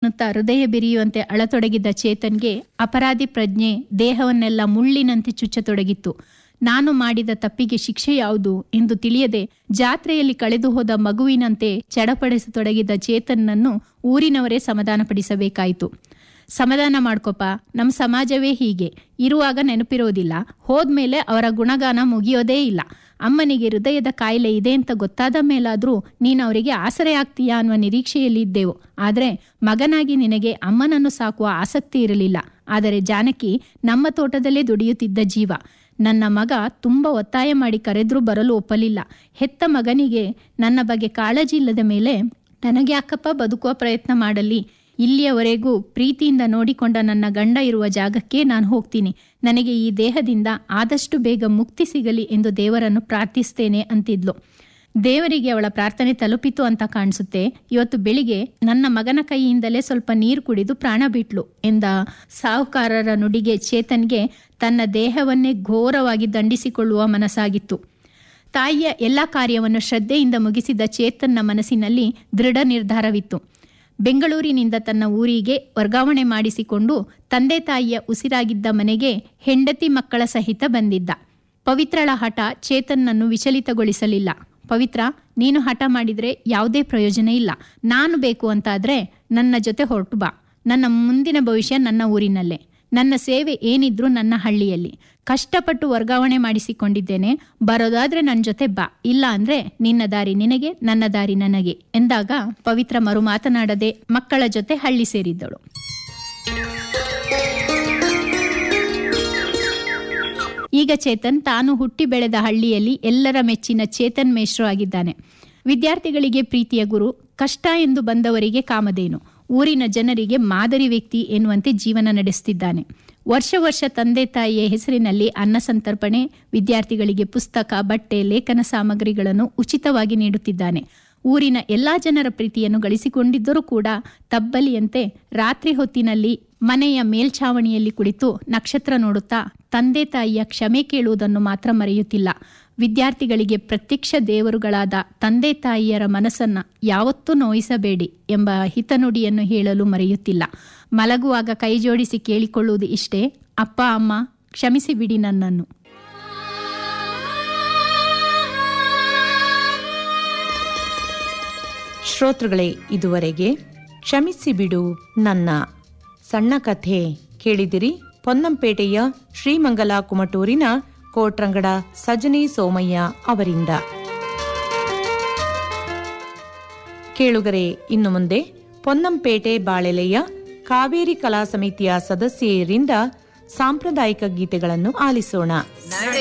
ಎನ್ನುತ್ತಾ ಹೃದಯ ಬಿರಿಯುವಂತೆ ಅಳತೊಡಗಿದ್ದ ಚೇತನ್ಗೆ ಅಪರಾಧಿ ಪ್ರಜ್ಞೆ ದೇಹವನ್ನೆಲ್ಲ ಮುಳ್ಳಿನಂತೆ ಚುಚ್ಚತೊಡಗಿತ್ತು ನಾನು ಮಾಡಿದ ತಪ್ಪಿಗೆ ಶಿಕ್ಷೆ ಯಾವುದು ಎಂದು ತಿಳಿಯದೆ ಜಾತ್ರೆಯಲ್ಲಿ ಕಳೆದು ಹೋದ ಮಗುವಿನಂತೆ ಚಡಪಡಿಸತೊಡಗಿದ್ದ ಚೇತನ್ನನ್ನು ಊರಿನವರೇ ಸಮಾಧಾನಪಡಿಸಬೇಕಾಯಿತು ಸಮಾಧಾನ ಮಾಡ್ಕೊಪ ನಮ್ಮ ಸಮಾಜವೇ ಹೀಗೆ ಇರುವಾಗ ನೆನಪಿರೋದಿಲ್ಲ ಹೋದ್ಮೇಲೆ ಅವರ ಗುಣಗಾನ ಮುಗಿಯೋದೇ ಇಲ್ಲ ಅಮ್ಮನಿಗೆ ಹೃದಯದ ಕಾಯಿಲೆ ಇದೆ ಅಂತ ಗೊತ್ತಾದ ಮೇಲಾದ್ರೂ ನೀನು ಅವರಿಗೆ ಆಸರೆ ಆಗ್ತೀಯಾ ಅನ್ನುವ ನಿರೀಕ್ಷೆಯಲ್ಲಿ ಇದ್ದೆವು ಆದರೆ ಮಗನಾಗಿ ನಿನಗೆ ಅಮ್ಮನನ್ನು ಸಾಕುವ ಆಸಕ್ತಿ ಇರಲಿಲ್ಲ ಆದರೆ ಜಾನಕಿ ನಮ್ಮ ತೋಟದಲ್ಲೇ ದುಡಿಯುತ್ತಿದ್ದ ಜೀವ ನನ್ನ ಮಗ ತುಂಬ ಒತ್ತಾಯ ಮಾಡಿ ಕರೆದ್ರೂ ಬರಲು ಒಪ್ಪಲಿಲ್ಲ ಹೆತ್ತ ಮಗನಿಗೆ ನನ್ನ ಬಗ್ಗೆ ಕಾಳಜಿ ಇಲ್ಲದ ಮೇಲೆ ನನಗೆ ಅಕ್ಕಪ್ಪ ಬದುಕುವ ಪ್ರಯತ್ನ ಮಾಡಲಿ ಇಲ್ಲಿಯವರೆಗೂ ಪ್ರೀತಿಯಿಂದ ನೋಡಿಕೊಂಡ ನನ್ನ ಗಂಡ ಇರುವ ಜಾಗಕ್ಕೆ ನಾನು ಹೋಗ್ತೀನಿ ನನಗೆ ಈ ದೇಹದಿಂದ ಆದಷ್ಟು ಬೇಗ ಮುಕ್ತಿ ಸಿಗಲಿ ಎಂದು ದೇವರನ್ನು ಪ್ರಾರ್ಥಿಸ್ತೇನೆ ಅಂತಿದ್ಲು ದೇವರಿಗೆ ಅವಳ ಪ್ರಾರ್ಥನೆ ತಲುಪಿತು ಅಂತ ಕಾಣಿಸುತ್ತೆ ಇವತ್ತು ಬೆಳಿಗ್ಗೆ ನನ್ನ ಮಗನ ಕೈಯಿಂದಲೇ ಸ್ವಲ್ಪ ನೀರು ಕುಡಿದು ಪ್ರಾಣ ಬಿಟ್ಲು ಎಂದ ಸಾಹುಕಾರರ ನುಡಿಗೆ ಚೇತನ್ಗೆ ತನ್ನ ದೇಹವನ್ನೇ ಘೋರವಾಗಿ ದಂಡಿಸಿಕೊಳ್ಳುವ ಮನಸ್ಸಾಗಿತ್ತು ತಾಯಿಯ ಎಲ್ಲ ಕಾರ್ಯವನ್ನು ಶ್ರದ್ಧೆಯಿಂದ ಮುಗಿಸಿದ ಚೇತನ್ನ ಮನಸ್ಸಿನಲ್ಲಿ ದೃಢ ನಿರ್ಧಾರವಿತ್ತು ಬೆಂಗಳೂರಿನಿಂದ ತನ್ನ ಊರಿಗೆ ವರ್ಗಾವಣೆ ಮಾಡಿಸಿಕೊಂಡು ತಂದೆ ತಾಯಿಯ ಉಸಿರಾಗಿದ್ದ ಮನೆಗೆ ಹೆಂಡತಿ ಮಕ್ಕಳ ಸಹಿತ ಬಂದಿದ್ದ ಪವಿತ್ರಳ ಹಠ ಚೇತನ್ನನ್ನು ವಿಚಲಿತಗೊಳಿಸಲಿಲ್ಲ ಪವಿತ್ರ ನೀನು ಹಠ ಮಾಡಿದ್ರೆ ಯಾವುದೇ ಪ್ರಯೋಜನ ಇಲ್ಲ ನಾನು ಬೇಕು ಅಂತಾದ್ರೆ ನನ್ನ ಜೊತೆ ಹೊರಟು ಬಾ ನನ್ನ ಮುಂದಿನ ಭವಿಷ್ಯ ನನ್ನ ಊರಿನಲ್ಲೇ ನನ್ನ ಸೇವೆ ಏನಿದ್ರೂ ನನ್ನ ಹಳ್ಳಿಯಲ್ಲಿ ಕಷ್ಟಪಟ್ಟು ವರ್ಗಾವಣೆ ಮಾಡಿಸಿಕೊಂಡಿದ್ದೇನೆ ಬರೋದಾದ್ರೆ ನನ್ನ ಜೊತೆ ಬಾ ಇಲ್ಲ ಅಂದ್ರೆ ನಿನ್ನ ದಾರಿ ನಿನಗೆ ನನ್ನ ದಾರಿ ನನಗೆ ಎಂದಾಗ ಪವಿತ್ರ ಮರು ಮಾತನಾಡದೆ ಮಕ್ಕಳ ಜೊತೆ ಹಳ್ಳಿ ಸೇರಿದ್ದಳು ಈಗ ಚೇತನ್ ತಾನು ಹುಟ್ಟಿ ಬೆಳೆದ ಹಳ್ಳಿಯಲ್ಲಿ ಎಲ್ಲರ ಮೆಚ್ಚಿನ ಚೇತನ್ ಮೇಷ್ರು ಆಗಿದ್ದಾನೆ ವಿದ್ಯಾರ್ಥಿಗಳಿಗೆ ಪ್ರೀತಿಯ ಗುರು ಕಷ್ಟ ಎಂದು ಬಂದವರಿಗೆ ಕಾಮಧೇನು ಊರಿನ ಜನರಿಗೆ ಮಾದರಿ ವ್ಯಕ್ತಿ ಎನ್ನುವಂತೆ ಜೀವನ ನಡೆಸುತ್ತಿದ್ದಾನೆ ವರ್ಷ ವರ್ಷ ತಂದೆ ತಾಯಿಯ ಹೆಸರಿನಲ್ಲಿ ಅನ್ನ ಸಂತರ್ಪಣೆ ವಿದ್ಯಾರ್ಥಿಗಳಿಗೆ ಪುಸ್ತಕ ಬಟ್ಟೆ ಲೇಖನ ಸಾಮಗ್ರಿಗಳನ್ನು ಉಚಿತವಾಗಿ ನೀಡುತ್ತಿದ್ದಾನೆ ಊರಿನ ಎಲ್ಲಾ ಜನರ ಪ್ರೀತಿಯನ್ನು ಗಳಿಸಿಕೊಂಡಿದ್ದರೂ ಕೂಡ ತಬ್ಬಲಿಯಂತೆ ರಾತ್ರಿ ಹೊತ್ತಿನಲ್ಲಿ ಮನೆಯ ಮೇಲ್ಛಾವಣಿಯಲ್ಲಿ ಕುಳಿತು ನಕ್ಷತ್ರ ನೋಡುತ್ತಾ ತಂದೆ ತಾಯಿಯ ಕ್ಷಮೆ ಕೇಳುವುದನ್ನು ಮಾತ್ರ ಮರೆಯುತ್ತಿಲ್ಲ ವಿದ್ಯಾರ್ಥಿಗಳಿಗೆ ಪ್ರತ್ಯಕ್ಷ ದೇವರುಗಳಾದ ತಂದೆ ತಾಯಿಯರ ಮನಸ್ಸನ್ನ ಯಾವತ್ತೂ ನೋಯಿಸಬೇಡಿ ಎಂಬ ಹಿತನುಡಿಯನ್ನು ಹೇಳಲು ಮರೆಯುತ್ತಿಲ್ಲ ಮಲಗುವಾಗ ಕೈಜೋಡಿಸಿ ಕೇಳಿಕೊಳ್ಳುವುದು ಇಷ್ಟೇ ಅಪ್ಪ ಅಮ್ಮ ಕ್ಷಮಿಸಿ ಬಿಡಿ ನನ್ನನ್ನು ಶ್ರೋತೃಗಳೇ ಇದುವರೆಗೆ ಕ್ಷಮಿಸಿ ಬಿಡು ನನ್ನ ಸಣ್ಣ ಕಥೆ ಕೇಳಿದಿರಿ ಪೊನ್ನಂಪೇಟೆಯ ಶ್ರೀಮಂಗಲ ಕುಮಟೂರಿನ ಕೋಟ್ರಂಗಡ ಸಜನಿ ಸೋಮಯ್ಯ ಅವರಿಂದ ಕೇಳುಗರೆ ಇನ್ನು ಮುಂದೆ ಪೊನ್ನಂಪೇಟೆ ಬಾಳೆಲೆಯ ಕಾವೇರಿ ಕಲಾ ಸಮಿತಿಯ ಸದಸ್ಯರಿಂದ ಸಾಂಪ್ರದಾಯಿಕ ಗೀತೆಗಳನ್ನು ಆಲಿಸೋಣ